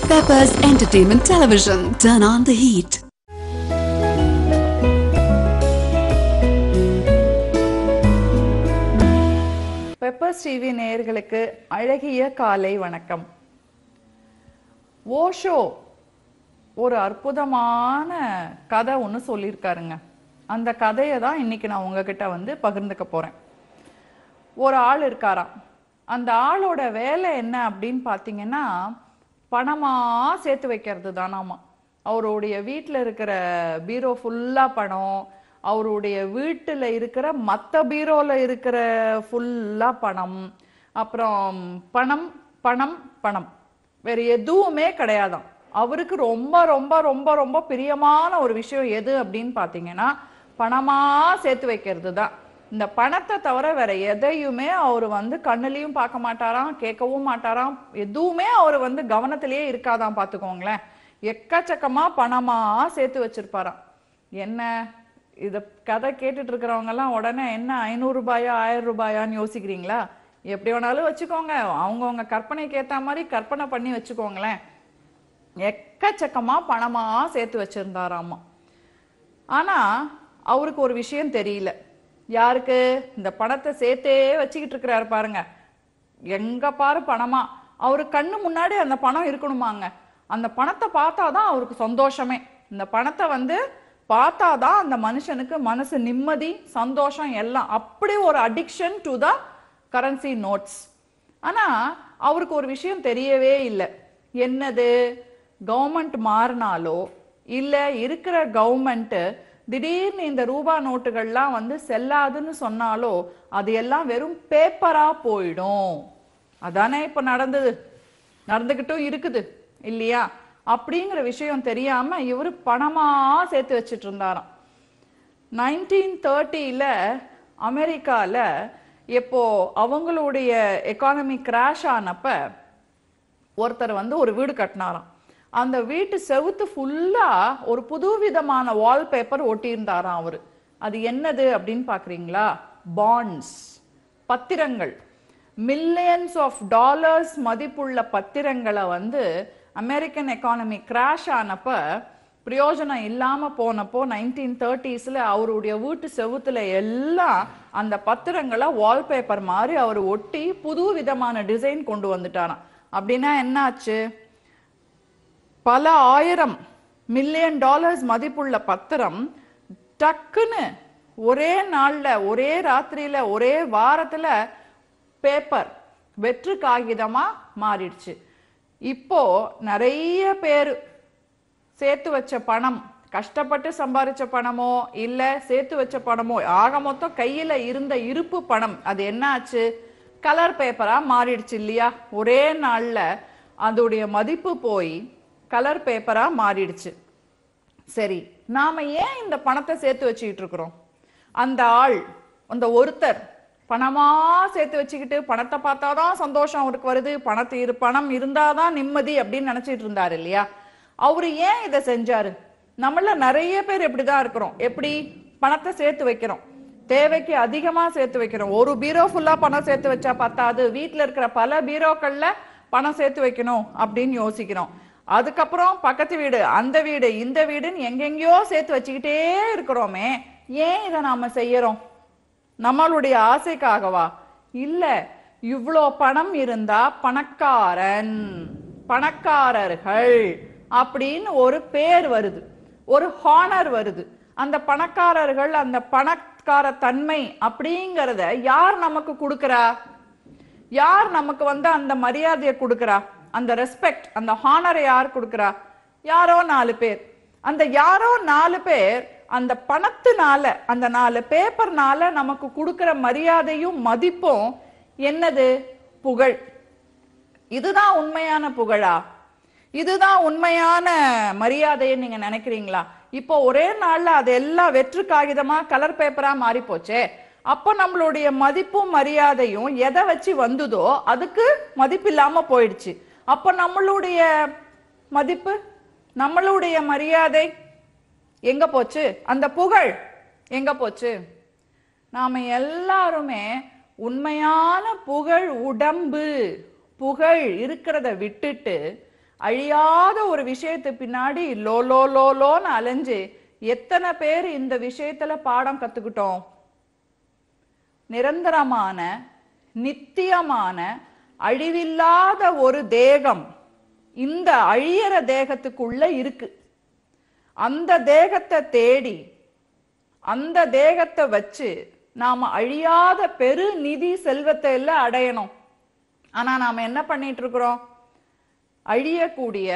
Peppers Entertainment Television. Turn on the heat. Peppers TV நேயர்களுக்கு அழகிய காலை வணக்கம் ஓஷோ ஒரு அற்புதமான கதை ஒன்று சொல்லியிருக்காருங்க அந்த கதையை தான் இன்னைக்கு நான் உங்ககிட்ட வந்து பகிர்ந்துக்க போறேன் ஒரு ஆள் இருக்காராம் அந்த ஆளோட வேலை என்ன அப்படின்னு பார்த்தீங்கன்னா பணமா சேர்த்து வைக்கிறது தானாமா அவருடைய வீட்டில் இருக்கிற பீரோ ஃபுல்லாக பணம் அவருடைய வீட்டில் இருக்கிற மற்ற பீரோவில் இருக்கிற ஃபுல்லாக பணம் அப்புறம் பணம் பணம் பணம் வேற எதுவுமே கிடையாதாம் அவருக்கு ரொம்ப ரொம்ப ரொம்ப ரொம்ப பிரியமான ஒரு விஷயம் எது அப்படின்னு பார்த்தீங்கன்னா பணமா சேர்த்து வைக்கிறது தான் இந்த பணத்தை தவிர வேற எதையுமே அவர் வந்து கண்ணுலயும் பார்க்க மாட்டாராம் கேட்கவும் மாட்டாராம் எதுவுமே அவர் வந்து கவனத்திலேயே இருக்காதான் பார்த்துக்கோங்களேன் எக்கச்சக்கமா பணமா சேர்த்து வச்சிருப்பாராம் என்ன இத கதை கேட்டுட்டு இருக்கிறவங்க எல்லாம் உடனே என்ன ஐநூறு ரூபாயா ஆயிரம் ரூபாயான்னு யோசிக்கிறீங்களா எப்படி வேணாலும் வச்சுக்கோங்க அவங்கவுங்க கற்பனைக்கு ஏத்த மாதிரி கற்பனை பண்ணி வச்சுக்கோங்களேன் எக்கச்சக்கமா பணமா சேர்த்து வச்சிருந்தாராமா ஆனா அவருக்கு ஒரு விஷயம் தெரியல யாருக்கு இந்த பணத்தை சேர்த்தே வச்சுக்கிட்டு இருக்கிறாரு பாருங்க எங்க பாரு பணமா அவரு கண்ணு முன்னாடி அந்த பணம் இருக்கணுமாங்க அந்த பணத்தை பார்த்தாதான் அவருக்கு சந்தோஷமே இந்த பணத்தை வந்து பார்த்தாதான் அந்த மனுஷனுக்கு மனசு நிம்மதி சந்தோஷம் எல்லாம் அப்படி ஒரு addiction to the currency notes ஆனா அவருக்கு ஒரு விஷயம் தெரியவே இல்லை என்னது கவர்மெண்ட் மாறினாலோ இல்ல இருக்கிற கவர்மெண்ட் திடீர்னு இந்த ரூபா நோட்டுகள்லாம் வந்து செல்லாதுன்னு சொன்னாலோ அது எல்லாம் வெறும் பேப்பரா போயிடும் அதானே இப்ப நடந்தது நடந்துகிட்டும் இருக்குது இல்லையா அப்படிங்கிற விஷயம் தெரியாம இவரு பணமா சேர்த்து வச்சிட்டு இருந்தாராம் நைன்டீன் தேர்ட்டியில் அமெரிக்காவில் எப்போ அவங்களுடைய எக்கானமி கிராஷ் ஆனப்ப ஒருத்தர் வந்து ஒரு வீடு கட்டினாராம் அந்த வீட்டு செவுத்து ஃபுல்லா ஒரு புது விதமான வால்பேப்பர் ஒட்டியிருந்தாராம் அவரு அது என்னது அப்படின்னு பாக்குறீங்களா பாண்ட்ஸ் பத்திரங்கள் மில்லியன்ஸ் ஆஃப் டாலர்ஸ் மதிப்புள்ள பத்திரங்களை வந்து அமெரிக்கன் எக்கானமி கிராஷ் ஆனப்ப பிரயோஜனம் இல்லாம போனப்போ நைன்டீன் தேர்ட்டிஸ்ல அவருடைய வீட்டு செவுத்துல எல்லாம் அந்த பத்திரங்களை வால்பேப்பர் மாதிரி அவர் ஒட்டி புது விதமான டிசைன் கொண்டு வந்துட்டாராம் அப்படின்னா என்ன ஆச்சு பல ஆயிரம் மில்லியன் டாலர்ஸ் மதிப்புள்ள பத்திரம் டக்குன்னு ஒரே நாள்ல ஒரே ராத்திரியில ஒரே வாரத்துல பேப்பர் வெற்று காகிதமா மாறிடுச்சு இப்போ நிறைய பேர் சேர்த்து வச்ச பணம் கஷ்டப்பட்டு சம்பாரிச்ச பணமோ இல்ல சேர்த்து வச்ச பணமோ ஆக மொத்தம் கையில இருந்த இருப்பு பணம் அது என்ன ஆச்சு கலர் பேப்பரா மாறிடுச்சு இல்லையா ஒரே நாள்ல அதோடைய மதிப்பு போய் கலர் பேப்பரா மாறிடுச்சு சரி நாம ஏன் இந்த பணத்தை சேர்த்து வச்சுக்கிட்டு இருக்கிறோம் அந்த ஆள் அந்த ஒருத்தர் பணமா சேர்த்து வச்சுக்கிட்டு பணத்தை பார்த்தாதான் சந்தோஷம் அவருக்கு வருது பணத்தை இரு பணம் இருந்தாதான் நிம்மதி அப்படின்னு நினைச்சிட்டு இருந்தாரு இல்லையா அவரு ஏன் இதை செஞ்சாரு நம்மள நிறைய பேர் இப்படிதான் இருக்கிறோம் எப்படி பணத்தை சேர்த்து வைக்கிறோம் தேவைக்கு அதிகமா சேர்த்து வைக்கிறோம் ஒரு பீரோ ஃபுல்லா பணம் சேர்த்து வச்சா பத்தாது வீட்ல இருக்கிற பல பீரோக்கள்ல பணம் சேர்த்து வைக்கணும் அப்படின்னு யோசிக்கிறோம் அதுக்கப்புறம் பக்கத்து வீடு அந்த வீடு இந்த வீடுன்னு எங்கெங்கேயோ சேர்த்து வச்சுக்கிட்டே இருக்கிறோமே ஏன் இதை நாம செய்யறோம் நம்மளுடைய ஆசைக்காகவா இல்ல இவ்வளோ பணம் இருந்தா பணக்காரன் பணக்காரர்கள் அப்படின்னு ஒரு பேர் வருது ஒரு ஹானர் வருது அந்த பணக்காரர்கள் அந்த பணக்கார தன்மை அப்படிங்கறத யார் நமக்கு கொடுக்கறா யார் நமக்கு வந்து அந்த மரியாதையை கொடுக்கறா அந்த ரெஸ்பெக்ட் அந்த ஹானரை யார் கொடுக்கறா யாரோ நாலு பேர் அந்த யாரோ நாலு பேர் அந்த பணத்தினால அந்த நாலு பேப்பர்னால நமக்கு கொடுக்கிற மரியாதையும் மதிப்பும் என்னது புகழ் இதுதான் உண்மையான புகழா இதுதான் உண்மையான மரியாதையை நீங்க நினைக்கிறீங்களா இப்போ ஒரே நாள்ல அது எல்லாம் வெற்று காகிதமா கலர் பேப்பரா மாறி போச்சே அப்போ நம்மளுடைய மதிப்பும் மரியாதையும் எதை வச்சு வந்ததோ அதுக்கு மதிப்பு இல்லாம போயிடுச்சு அப்போ நம்மளுடைய மதிப்பு நம்மளுடைய மரியாதை எங்க போச்சு அந்த புகழ் எங்க போச்சு நாம எல்லாருமே உண்மையான புகழ் உடம்பு புகழ் இருக்கிறத விட்டுட்டு அழியாத ஒரு விஷயத்து பின்னாடி லோ லோ லோ லோன்னு அலைஞ்சு எத்தனை பேர் இந்த விஷயத்துல பாடம் கத்துக்கிட்டோம் நிரந்தரமான நித்தியமான அழிவில்லாத ஒரு தேகம் இந்த அழியற தேகத்துக்குள்ள இருக்கு அந்த தேகத்தை தேடி அந்த தேகத்தை வச்சு நாம அழியாத பெரு நிதி செல்வத்தை எல்லாம் அடையணும் ஆனா நாம என்ன பண்ணிட்டு இருக்கிறோம் அழியக்கூடிய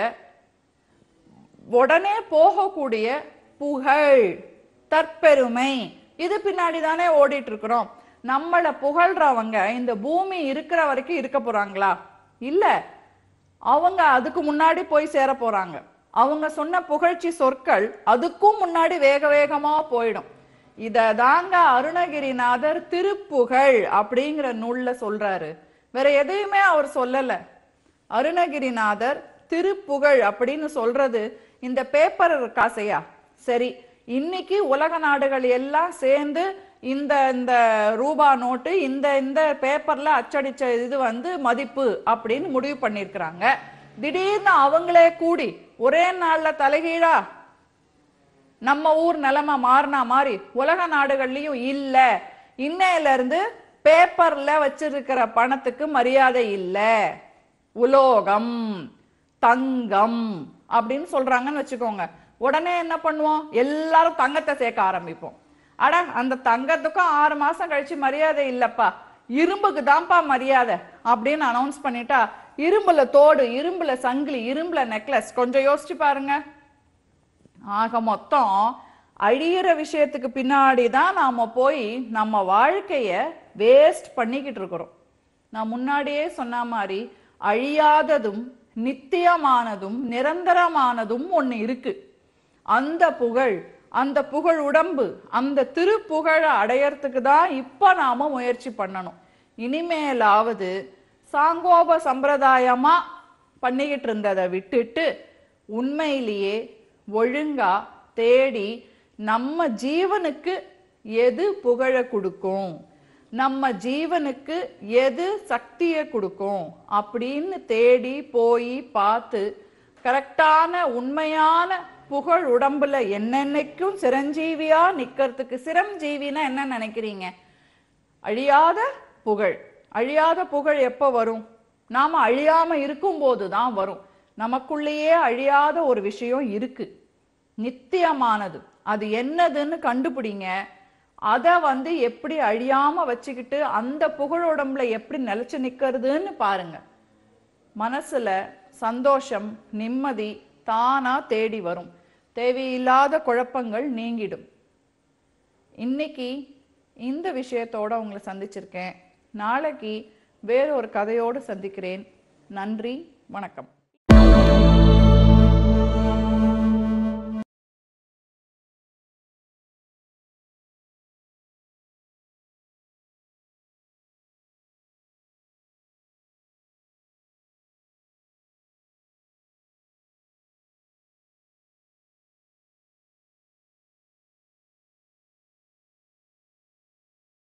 உடனே போகக்கூடிய புகழ் தற்பெருமை இது பின்னாடி தானே ஓடிட்டு இருக்கிறோம் நம்மள புகழ்றவங்க இந்த பூமி இருக்கிற வரைக்கும் இருக்க போறாங்களா இல்ல அவங்க அதுக்கு முன்னாடி போய் சேர போறாங்க அவங்க சொன்ன புகழ்ச்சி சொற்கள் அதுக்கும் முன்னாடி வேக வேகமா போயிடும் இத தாங்க அருணகிரிநாதர் திருப்புகழ் அப்படிங்கிற நூல்ல சொல்றாரு வேற எதையுமே அவர் சொல்லல அருணகிரிநாதர் திருப்புகழ் அப்படின்னு சொல்றது இந்த பேப்பர் காசையா சரி இன்னைக்கு உலக நாடுகள் எல்லாம் சேர்ந்து இந்த இந்த ரூபா நோட்டு இந்த இந்த பேப்பர்ல அச்சடிச்ச இது வந்து மதிப்பு அப்படின்னு முடிவு பண்ணிருக்கிறாங்க திடீர்னு அவங்களே கூடி ஒரே நாள்ல தலைகீழா நம்ம ஊர் நிலைமை மாறினா மாதிரி உலக நாடுகள்லயும் இல்ல இன்னையில இருந்து பேப்பர்ல வச்சிருக்கிற பணத்துக்கு மரியாதை இல்ல உலோகம் தங்கம் அப்படின்னு சொல்றாங்கன்னு வச்சுக்கோங்க உடனே என்ன பண்ணுவோம் எல்லாரும் தங்கத்தை சேர்க்க ஆரம்பிப்போம் அட அந்த தங்கத்துக்கும் ஆறு மாசம் கழிச்சு மரியாதை இல்லப்பா இரும்புக்கு தான்ப்பா மரியாதை அப்படின்னு அனௌன்ஸ் பண்ணிட்டா இரும்புல தோடு இரும்புல சங்கிலி இரும்புல நெக்லஸ் கொஞ்சம் யோசிச்சு பாருங்க ஆக மொத்தம் அழியிற விஷயத்துக்கு பின்னாடி தான் நாம போய் நம்ம வாழ்க்கைய வேஸ்ட் பண்ணிக்கிட்டு இருக்கிறோம் நான் முன்னாடியே சொன்ன மாதிரி அழியாததும் நித்தியமானதும் நிரந்தரமானதும் ஒண்ணு இருக்கு அந்த புகழ் அந்த புகழ் உடம்பு அந்த திருப்புகழை அடையறதுக்கு தான் இப்ப நாம முயற்சி பண்ணணும் இனிமேலாவது சாங்கோப சம்பிரதாயமா பண்ணிக்கிட்டு இருந்ததை விட்டுட்டு உண்மையிலேயே ஒழுங்கா தேடி நம்ம ஜீவனுக்கு எது புகழ கொடுக்கும் நம்ம ஜீவனுக்கு எது சக்தியை கொடுக்கும் அப்படின்னு தேடி போய் பார்த்து கரெக்டான உண்மையான புகழ் உடம்புல என்னென்னைக்கும் சிரஞ்சீவியா நிக்கிறதுக்கு சிரஞ்சீவினா என்ன நினைக்கிறீங்க அழியாத புகழ் அழியாத புகழ் எப்போ வரும் நாம அழியாம இருக்கும்போது தான் வரும் நமக்குள்ளேயே அழியாத ஒரு விஷயம் இருக்கு நித்தியமானது அது என்னதுன்னு கண்டுபிடிங்க அதை வந்து எப்படி அழியாம வச்சுக்கிட்டு அந்த புகழ் உடம்புல எப்படி நிலைச்சு நிக்கிறதுன்னு பாருங்க மனசுல சந்தோஷம் நிம்மதி தானா தேடி வரும் தேவையில்லாத குழப்பங்கள் நீங்கிடும் இன்னைக்கு இந்த விஷயத்தோட உங்களை சந்திச்சிருக்கேன் நாளைக்கு வேற ஒரு கதையோடு சந்திக்கிறேன் நன்றி வணக்கம்